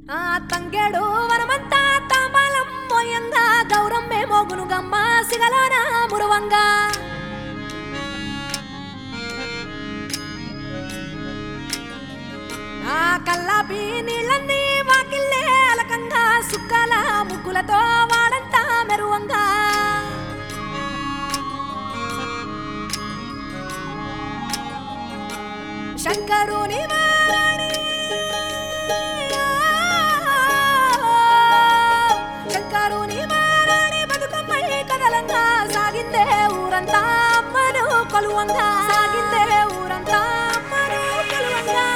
ఆ తంగేడు వనమంతా తాంబాలం మోయంగా గౌరమ్మే మోగునుగమ్మ సిగలోన మురువంగా ఆ కల్లాపి నీళ్ళన్నీ వాకిల్లే అలకంగా సుక్కల ముగ్గులతో వాడంతా మెరువంగా శంకరుని మారణి శంకరుని మారణి బతుకమ్మై కదలంగా సాగిందే ఊరంతా అమ్మను కొలువంగా సాగిందే ఊరంతా అమ్మను కొలువంగా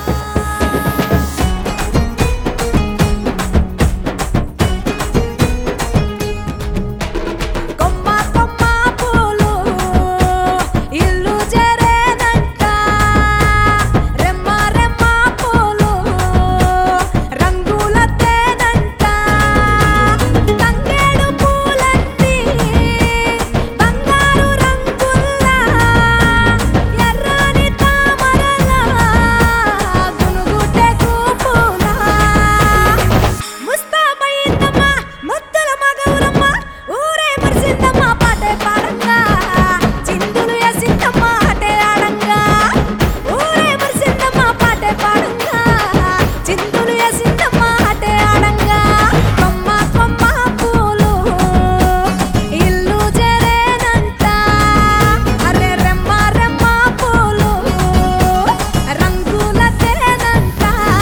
కొమ్మ కొమ్మ పూలు ఇల్లు చేరేనంట రెమ్మ రెమ్మ పూలు రంగుల తేనంట తంగేడు పూలన్నీ బంగారు రంగుల్లా ఎర్రని తామరలా గునుగుటే కూపులా ముస్తాబయిందమ్మా ముద్దుల మగవులమ్మ ఊరే మరిసిందమ్మా పాటే పాడంగా చిందులు వేసిందమ్మా ఆటే ఆడంగా ఊరే మరిసిందమ్మా పాటే పాడంగా చిందులు వేసిందమ్మా ఆటే ఆడంగా కొమ్మ కొమ్మ పూలు ఇల్లు చేరేనంట అరే రెమ్మ రెమ్మ పూలు రంగుల తేనంట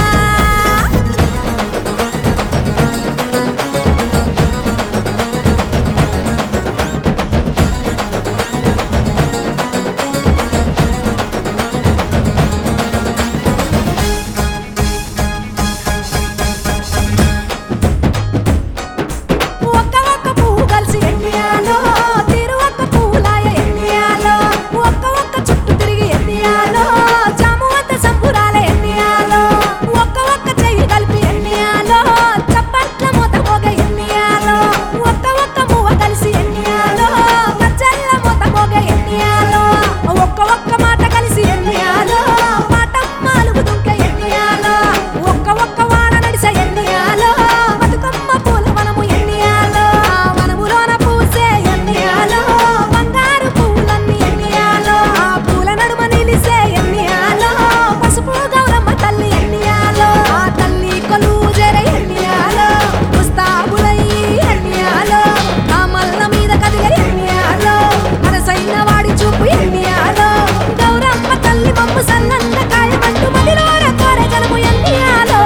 ఒక్క ఒక్క పువ్వు కలిసి ఎన్నియాలో తిరు ఒక్క పువ్వులాయ ఎన్నియాలో ఒక్క ఒక్క చుట్టూ తిరిగి ఎన్నియాలో జాము అంత సంబురాల ఎన్నియాలో ఒక్క ఒక్క చెయ్యి కలిపి ఎన్నియాలో చప్పట్ల మూత మోగ ఎన్నియాలో ఒక్క ఒక్క మువ్వ కలిసి ఎన్నియాలో గజ్జల్ల మూత మోగ ఎన్నియాలో ఒక్క ఒక్క మాట కలిసి ఎన్నియాలో పాటమ్మ అలుగు దుంక ఎన్నియాలో ఒక్క ఒక్క వాడ నడిస ఎన్నియాలో బతుకమ్మ పూల వనము ఎన్నియాలో ఆ వనములోన పూసే ఎన్నియాలో బంగారు పూలన్నీ ఎన్నియాలో ఆ పూల నడుమ నిలిసే ఎన్నియాలో పసుపు గౌరమ్మ తల్లి ఎన్నియాలో ఆ తల్లి కొలువు జర ఎన్నియాలో ముస్తాబులై ఎన్నియాలో ఆ మల్ల మీద కదిలే ఎన్నియాలో మనసైన వాడి చూపు ఎన్నియాలో గౌరమ్మ తల్లి మమ్ము సల్లంత కాయమంటూ మదిలోన కోరే జలము ఎన్నియాలో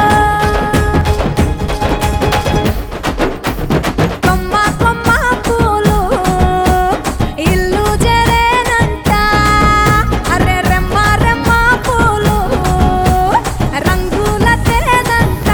కొమ్మ కొమ్మ పూలు ఇల్లు చేరేనంట అరే రెమ్మ రెమ్మ పూలు రంగుల తేనంట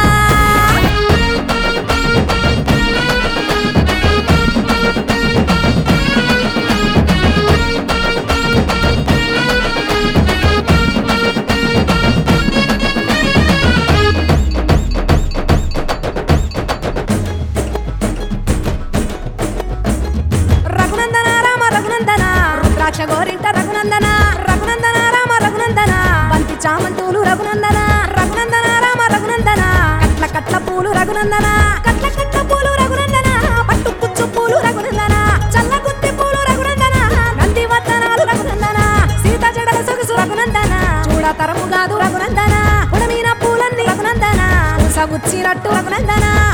రఘునందన రామ రఘునందన రుద్రాక్ష గోరింట రఘునందన రఘునందన రామ రఘునందన బంతి చామంతులు రఘునందన రఘునందన రామ రఘునందన కట్ల కట్ల పూలు రఘునందన కట్ల కట్ల పూలు రఘునందన పట్టు పుచ్చు పూలు రఘునందన చల్ల గుత్తి పూలు రఘునందన నంది వర్ధనాలు రఘునందన సీత జడల సొగసు రఘునందన చూడ తరము కాదు రఘునందన ఉడమీన పూలన్నీ రఘునందన సగుచ్చినట్టు రఘునందన